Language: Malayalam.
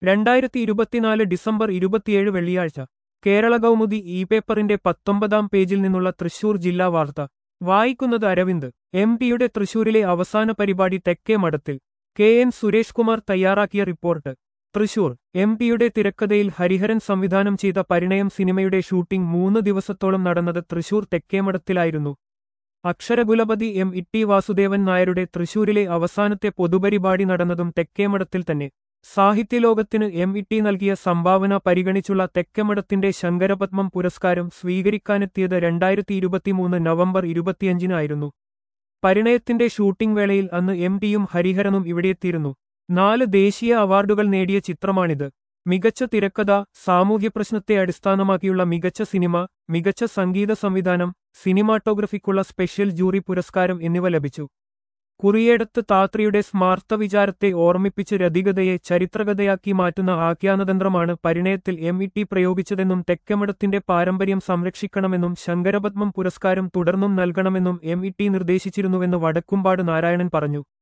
രണ്ടായിരത്തി ഇരുപത്തിനാല് ഡിസംബർ ഇരുപത്തിയേഴ് വെള്ളിയാഴ്ച കേരള കൗമുദി ഇ പേപ്പറിന്റെ പത്തൊമ്പതാം പേജിൽ നിന്നുള്ള തൃശൂർ ജില്ലാ വാർത്ത വായിക്കുന്നത് അരവിന്ദ് എം പിയുടെ തൃശൂരിലെ അവസാന പരിപാടി തെക്കേ മഠത്തിൽ കെ എൻ സുരേഷ് കുമാർ തയ്യാറാക്കിയ റിപ്പോർട്ട് തൃശൂർ എം പിയുടെ തിരക്കഥയിൽ ഹരിഹരൻ സംവിധാനം ചെയ്ത പരിണയം സിനിമയുടെ ഷൂട്ടിംഗ് മൂന്ന് ദിവസത്തോളം നടന്നത് തൃശൂർ തെക്കേമഠത്തിലായിരുന്നു അക്ഷരകുലപതി എം ഇട്ടി വാസുദേവൻ നായരുടെ തൃശൂരിലെ അവസാനത്തെ പൊതുപരിപാടി നടന്നതും തെക്കേമഠത്തിൽ തന്നെ സാഹിത്യലോകത്തിന് എം ഇട്ടി നൽകിയ സംഭാവന പരിഗണിച്ചുള്ള തെക്കേമഠത്തിന്റെ ശങ്കരപത്മം പുരസ്കാരം സ്വീകരിക്കാനെത്തിയത് രണ്ടായിരത്തി ഇരുപത്തിമൂന്ന് നവംബർ ഇരുപത്തിയഞ്ചിനായിരുന്നു പരിണയത്തിന്റെ ഷൂട്ടിംഗ് വേളയിൽ അന്ന് എം ടിയും ഹരിഹരനും ഇവിടെയെത്തിയിരുന്നു നാല് ദേശീയ അവാർഡുകൾ നേടിയ ചിത്രമാണിത് മികച്ച തിരക്കഥ സാമൂഹ്യപ്രശ്നത്തെ അടിസ്ഥാനമാക്കിയുള്ള മികച്ച സിനിമ മികച്ച സംഗീത സംവിധാനം സിനിമാറ്റോഗ്രഫിക്കുള്ള സ്പെഷ്യൽ ജൂറി പുരസ്കാരം എന്നിവ ലഭിച്ചു കുറിയേടത്ത് താത്രിയുടെ സ്മാർത്ത വിചാരത്തെ ഓർമ്മിപ്പിച്ച് രതികതയെ ചരിത്രകഥയാക്കി മാറ്റുന്ന ആഖ്യാനതന്ത്രമാണ് പരിണയത്തിൽ എം ഇ ടി പ്രയോഗിച്ചതെന്നും തെക്കമഠത്തിന്റെ പാരമ്പര്യം സംരക്ഷിക്കണമെന്നും ശങ്കരപത്മം പുരസ്കാരം തുടർന്നും നൽകണമെന്നും എം ഇ ടി നിർദ്ദേശിച്ചിരുന്നുവെന്ന് വടക്കുംപാട് നാരായണൻ പറഞ്ഞു